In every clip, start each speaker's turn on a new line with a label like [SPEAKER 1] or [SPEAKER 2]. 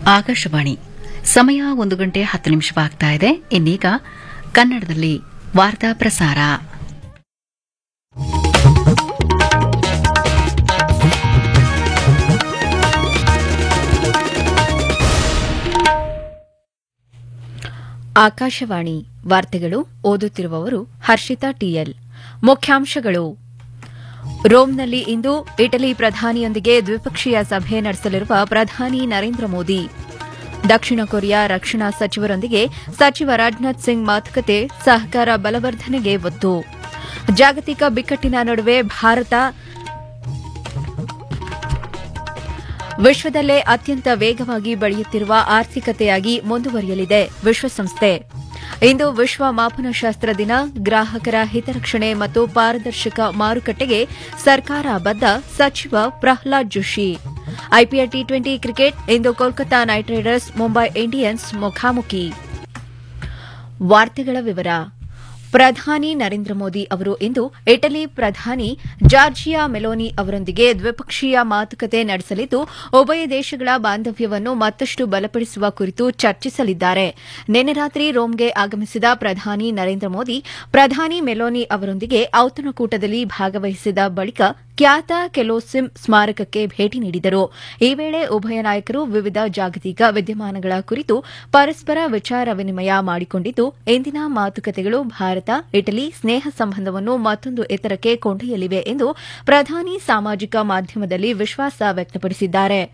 [SPEAKER 1] ಆಕಾಶವಾಣಿ ಸಮಯ ಒಂದು ಗಂಟೆ ಹತ್ತು ನಿಮಿಷವಾಗ್ತಾ ಇದೆ ಇನ್ನೀಗ ಕನ್ನಡದಲ್ಲಿ ವಾರ್ತಾ ಪ್ರಸಾರ
[SPEAKER 2] ಆಕಾಶವಾಣಿ ವಾರ್ತೆಗಳು ಓದುತ್ತಿರುವವರು ಹರ್ಷಿತಾ ಟಿಎಲ್ ಮುಖ್ಯಾಂಶಗಳು ರೋಮ್ನಲ್ಲಿ ಇಂದು ಇಟಲಿ ಪ್ರಧಾನಿಯೊಂದಿಗೆ ದ್ವಿಪಕ್ಷೀಯ ಸಭೆ ನಡೆಸಲಿರುವ ಪ್ರಧಾನಿ ನರೇಂದ್ರ ಮೋದಿ ದಕ್ಷಿಣ ಕೊರಿಯಾ ರಕ್ಷಣಾ ಸಚಿವರೊಂದಿಗೆ ಸಚಿವ ರಾಜನಾಥ್ ಸಿಂಗ್ ಮಾತುಕತೆ ಸಹಕಾರ ಬಲವರ್ಧನೆಗೆ ಒತ್ತು ಜಾಗತಿಕ ಬಿಕ್ಕಟ್ಟಿನ ನಡುವೆ ಭಾರತ ವಿಶ್ವದಲ್ಲೇ ಅತ್ಯಂತ ವೇಗವಾಗಿ ಬೆಳೆಯುತ್ತಿರುವ ಆರ್ಥಿಕತೆಯಾಗಿ ಮುಂದುವರಿಯಲಿದೆ ವಿಶ್ವಸಂಸ್ಥೆ ಇಂದು ವಿಶ್ವ ಮಾಪನಶಾಸ್ತ್ರ ದಿನ ಗ್ರಾಹಕರ ಹಿತರಕ್ಷಣೆ ಮತ್ತು ಪಾರದರ್ಶಕ ಮಾರುಕಟ್ಟೆಗೆ ಸರ್ಕಾರ ಬದ್ಧ ಸಚಿವ Prahlad Joshi IPL T twenty cricket ಇಂದು Kolkata knight riders Mumbai Indians ಮುಖಾಮುಖಿ ವಾರ್ತೆಗಳ ವಿವರ ಪ್ರಧಾನಿ ನರೇಂದ್ರ ಮೋದಿ ಅವರು ಇಂದು ಇಟಲಿ ಪ್ರಧಾನಿ ಜಾರ್ಜಿಯಾ ಮೆಲೋನಿ ಅವರೊಂದಿಗೆ ದ್ವಿಪಕ್ಷೀಯ ಮಾತುಕತೆ ನಡೆಸಲಿದ್ದು ಉಭಯ ದೇಶಗಳ ಬಾಂಧವ್ಯವನ್ನು ಮತ್ತಷ್ಟು ಬಲಪಡಿಸುವ ಕುರಿತು ಚರ್ಚಿಸಲಿದ್ದಾರೆ ನಿನ್ನೆ ರಾತ್ರಿ ರೋಮ್ಗೆ ಆಗಮಿಸಿದ ಪ್ರಧಾನಿ ನರೇಂದ್ರ ಮೋದಿ ಪ್ರಧಾನಿ ಮೆಲೋನಿ ಅವರೊಂದಿಗೆ ಔತಣಕೂಟದಲ್ಲಿ ಭಾಗವಹಿಸಿದ ಬಳಿಕ ಖ್ಯಾತ ಕೆಲೋಸಿಂ ಸ್ಮಾರಕಕ್ಕೆ ಭೇಟಿ ನೀಡಿದರು ಈ ವೇಳೆ ಉಭಯ ನಾಯಕರು ವಿವಿಧ ಜಾಗತಿಕ ವಿದ್ಯಮಾನಗಳ ಕುರಿತು ಪರಸ್ಪರ ವಿಚಾರ ವಿನಿಮಯ ಮಾಡಿಕೊಂಡಿದ್ದು ಇಂದಿನ ಮಾತುಕತೆಗಳು ಭಾರತ ಇಟಲಿ ಸ್ನೇಹ ಸಂಬಂಧವನ್ನು ಮತ್ತೊಂದು ಎತ್ತರಕ್ಕೆ ಕೊಂಡೊಯ್ಯಲಿವೆ ಎಂದು ಪ್ರಧಾನಿ ಸಾಮಾಜಿಕ ಮಾಧ್ಯಮದಲ್ಲಿ ವಿಶ್ವಾಸ ವ್ಯಕ್ತಪಡಿಸಿದ್ದಾರೆ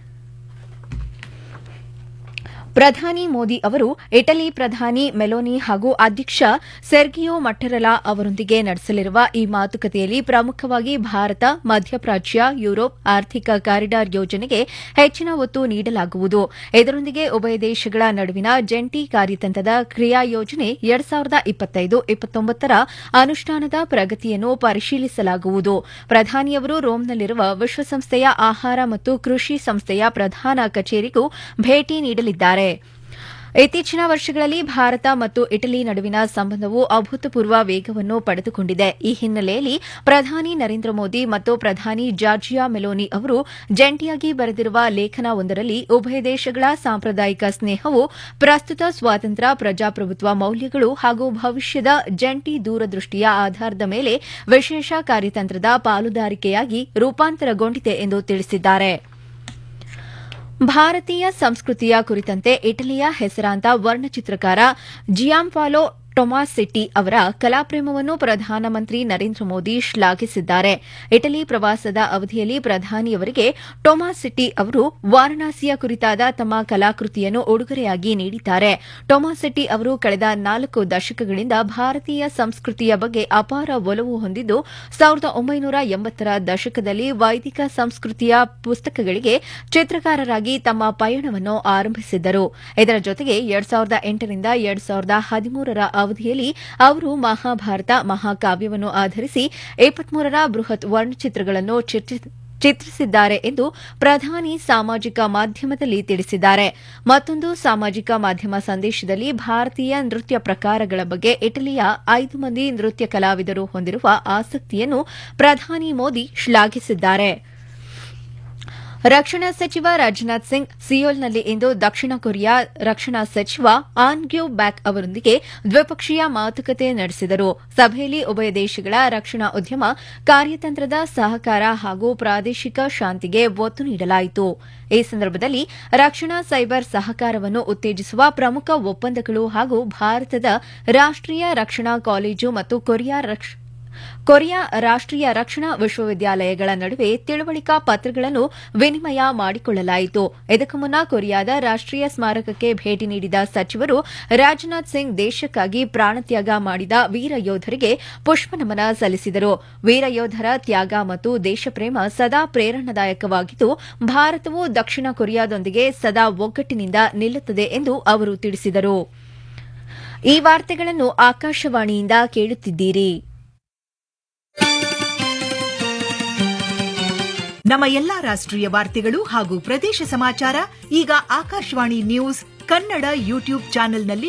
[SPEAKER 2] ಪ್ರಧಾನಿ ಮೋದಿ ಅವರು ಇಟಲಿ ಪ್ರಧಾನಿ ಮೆಲೋನಿ ಹಾಗೂ ಅಧ್ಯಕ್ಷ ಸೆರ್ಗಿಯೋ ಮಟ್ಟೆರಲಾ ಅವರೊಂದಿಗೆ ನಡೆಸಲಿರುವ ಈ ಮಾತುಕತೆಯಲ್ಲಿ ಪ್ರಮುಖವಾಗಿ ಭಾರತ ಮಧ್ಯಪ್ರಾಚ್ಯ ಯುರೋಪ್ ಆರ್ಥಿಕ ಕಾರಿಡಾರ್ ಯೋಜನೆಗೆ ಹೆಚ್ಚಿನ ಒತ್ತು ನೀಡಲಾಗುವುದು ಇದರೊಂದಿಗೆ ಉಭಯ ದೇಶಗಳ ನಡುವಿನ ಜಂಟಿ ಕಾರ್ಯತಂತ್ರದ ಕ್ರಿಯಾ ಯೋಜನೆ ಎರಡ್ ಸಾವಿರದ ಇಪ್ಪತ್ತೈದು ಇಪ್ಪತ್ತೊಂಬತ್ತರ ಅನುಷ್ಠಾನದ ಪ್ರಗತಿಯನ್ನು ಪರಿಶೀಲಿಸಲಾಗುವುದು ಪ್ರಧಾನಿಯವರು ರೋಮ್ನಲ್ಲಿರುವ ವಿಶ್ವಸಂಸ್ಥೆಯ ಆಹಾರ ಮತ್ತು ಕೃಷಿ ಸಂಸ್ಥೆಯ ಪ್ರಧಾನ ಕಚೇರಿಗೂ ಭೇಟಿ ನೀಡಲಿದ್ದಾರೆ ಇತ್ತೀಚಿನ ವರ್ಷಗಳಲ್ಲಿ ಭಾರತ ಮತ್ತು ಇಟಲಿ ನಡುವಿನ ಸಂಬಂಧವು ಅಭೂತಪೂರ್ವ ವೇಗವನ್ನು ಪಡೆದುಕೊಂಡಿದೆ ಈ ಹಿನ್ನೆಲೆಯಲ್ಲಿ ಪ್ರಧಾನಿ ನರೇಂದ್ರ ಮೋದಿ ಮತ್ತು ಪ್ರಧಾನಿ ಜಾರ್ಜಿಯಾ ಮೆಲೋನಿ ಅವರು ಜಂಟಿಯಾಗಿ ಬರೆದಿರುವ ಲೇಖನವೊಂದರಲ್ಲಿ ಉಭಯ ದೇಶಗಳ ಸಾಂಪ್ರದಾಯಿಕ ಸ್ನೇಹವು ಪ್ರಸ್ತುತ ಸ್ವಾತಂತ್ರ್ಯ ಪ್ರಜಾಪ್ರಭುತ್ವ ಮೌಲ್ಯಗಳು ಹಾಗೂ ಭವಿಷ್ಯದ ಜಂಟಿ ದೂರದೃಷ್ಟಿಯ ಆಧಾರದ ಮೇಲೆ ವಿಶೇಷ ಕಾರ್ಯತಂತ್ರದ ಪಾಲುದಾರಿಕೆಯಾಗಿ ರೂಪಾಂತರಗೊಂಡಿದೆ ಎಂದು ತಿಳಿಸಿದ್ದಾರೆ ಭಾರತೀಯ ಸಂಸ್ಕೃತಿಯ ಕುರಿತಂತೆ ಇಟಲಿಯ ಹೆಸರಾಂತ ವರ್ಣಚಿತ್ರಕಾರ ಜಿಯಾಂಪಾಲೋ ಟೊಮಾಸೆಟ್ಟಿ ಅವರ ಕಲಾಪ್ರೇಮವನ್ನು ಪ್ರಧಾನಮಂತ್ರಿ ನರೇಂದ್ರ ಮೋದಿ ಶ್ಲಾಘಿಸಿದ್ದಾರೆ ಇಟಲಿ ಪ್ರವಾಸದ ಅವಧಿಯಲ್ಲಿ ಪ್ರಧಾನಿಯವರಿಗೆ ಟೊಮಾಸೆಟ್ಟಿ ಅವರು ವಾರಣಾಸಿಯ ಕುರಿತಾದ ತಮ್ಮ ಕಲಾಕೃತಿಯನ್ನು ಉಡುಗೊರೆಯಾಗಿ ನೀಡಿದ್ದಾರೆ ಟೊಮಾಸೆಟ್ಟಿ ಅವರು ಕಳೆದ ನಾಲ್ಕು ದಶಕಗಳಿಂದ ಭಾರತೀಯ ಸಂಸ್ಕೃತಿಯ ಬಗ್ಗೆ ಅಪಾರ ಒಲವು ಹೊಂದಿದ್ದು ಸಾವಿರದ ಒಂಬೈನೂರ ಎಂಬತ್ತರ ದಶಕದಲ್ಲಿ ವೈದಿಕ ಸಂಸ್ಕೃತಿಯ ಪುಸ್ತಕಗಳಿಗೆ ಚಿತ್ರಕಾರರಾಗಿ ತಮ್ಮ ಪಯಣವನ್ನು ಆರಂಭಿಸಿದ್ದರು ಇದರ ಜೊತೆಗೆ ಎರಡ್ ಸಾವಿರದ ಎಂಟರಿಂದ ಎರಡ್ ಸಾವಿರದ ಹದಿಮೂರರ ಅವಧಿಯಲ್ಲಿ ಅವರು ಮಹಾಭಾರತ ಮಹಾಕಾವ್ಯವನ್ನು ಆಧರಿಸಿ ಇಪ್ಪತ್ಮೂರರ ಬೃಹತ್ ವರ್ಣಚಿತ್ರಗಳನ್ನು ಚಿತ್ರಿಸಿದ್ದಾರೆ ಎಂದು ಪ್ರಧಾನಿ ಸಾಮಾಜಿಕ ಮಾಧ್ಯಮದಲ್ಲಿ ತಿಳಿಸಿದ್ದಾರೆ ಮತ್ತೊಂದು ಸಾಮಾಜಿಕ ಮಾಧ್ಯಮ ಸಂದೇಶದಲ್ಲಿ ಭಾರತೀಯ ನೃತ್ಯ ಪ್ರಕಾರಗಳ ಬಗ್ಗೆ ಇಟಲಿಯ ಐದು ಮಂದಿ ನೃತ್ಯ ಕಲಾವಿದರು ಹೊಂದಿರುವ ಆಸಕ್ತಿಯನ್ನು ಪ್ರಧಾನಿ ಮೋದಿ ಶ್ಲಾಘಿಸಿದ್ದಾರೆ ರಕ್ಷಣಾ ಸಚಿವ ರಾಜನಾಥ್ ಸಿಂಗ್ ಸಿಯೋಲ್ನಲ್ಲಿ ಇಂದು ದಕ್ಷಿಣ ಕೊರಿಯಾ ರಕ್ಷಣಾ ಸಚಿವ ಆನ್ ಗ್ಯೂ ಬ್ಯಾಕ್ ಅವರೊಂದಿಗೆ ದ್ವಿಪಕ್ಷೀಯ ಮಾತುಕತೆ ನಡೆಸಿದರು ಸಭೆಯಲ್ಲಿ ಉಭಯ ದೇಶಗಳ ರಕ್ಷಣಾ ಉದ್ಯಮ ಕಾರ್ಯತಂತ್ರದ ಸಹಕಾರ ಹಾಗೂ ಪ್ರಾದೇಶಿಕ ಶಾಂತಿಗೆ ಒತ್ತು ನೀಡಲಾಯಿತು ಈ ಸಂದರ್ಭದಲ್ಲಿ ರಕ್ಷಣಾ ಸೈಬರ್ ಸಹಕಾರವನ್ನು ಉತ್ತೇಜಿಸುವ ಪ್ರಮುಖ ಒಪ್ಪಂದಗಳು ಹಾಗೂ ಭಾರತದ ರಾಷ್ಟೀಯ ರಕ್ಷಣಾ ಕಾಲೇಜು ಮತ್ತು ಕೊರಿಯಾ ಕೊರಿಯಾ ರಾಷ್ಟೀಯ ರಕ್ಷಣಾ ವಿಶ್ವವಿದ್ಯಾಲಯಗಳ ನಡುವೆ ತಿಳುವಳಿಕಾ ಪತ್ರಗಳನ್ನು ವಿನಿಮಯ ಮಾಡಿಕೊಳ್ಳಲಾಯಿತು ಇದಕ್ಕೂ ಮುನ್ನ ಕೊರಿಯಾದ ರಾಷ್ಟೀಯ ಸ್ಮಾರಕಕ್ಕೆ ಭೇಟಿ ನೀಡಿದ ಸಚಿವರು ರಾಜನಾಥ್ ಸಿಂಗ್ ದೇಶಕ್ಕಾಗಿ ಪ್ರಾಣತ್ಯಾಗ ಮಾಡಿದ ವೀರ ಯೋಧರಿಗೆ ಪುಷ್ಪನಮನ ಸಲ್ಲಿಸಿದರು ವೀರ ಯೋಧರ ತ್ಯಾಗ ಮತ್ತು ದೇಶಪ್ರೇಮ ಸದಾ ಪ್ರೇರಣಾದಾಯಕವಾಗಿದ್ದು ಭಾರತವು ದಕ್ಷಿಣ ಕೊರಿಯಾದೊಂದಿಗೆ ಸದಾ ಒಗ್ಗಟ್ಟಿನಿಂದ ನಿಲ್ಲುತ್ತದೆ ಎಂದು ಅವರು ತಿಳಿಸಿದರು ಈ ವಾರ್ತೆಗಳನ್ನು ಆಕಾಶವಾಣಿಯಿಂದ ಕೇಳುತ್ತಿದ್ದೀರಿ
[SPEAKER 3] ನಮ್ಮ ಎಲ್ಲಾ ರಾಷ್ಟ್ರೀಯ ವಾರ್ತೆಗಳು ಹಾಗೂ ಪ್ರದೇಶ ಸಮಾಚಾರ ಈಗ ಆಕಾಶವಾಣಿ ನ್ಯೂಸ್ ಕನ್ನಡ ಯೂಟ್ಯೂಬ್ ಚಾನೆಲ್ನಲ್ಲಿ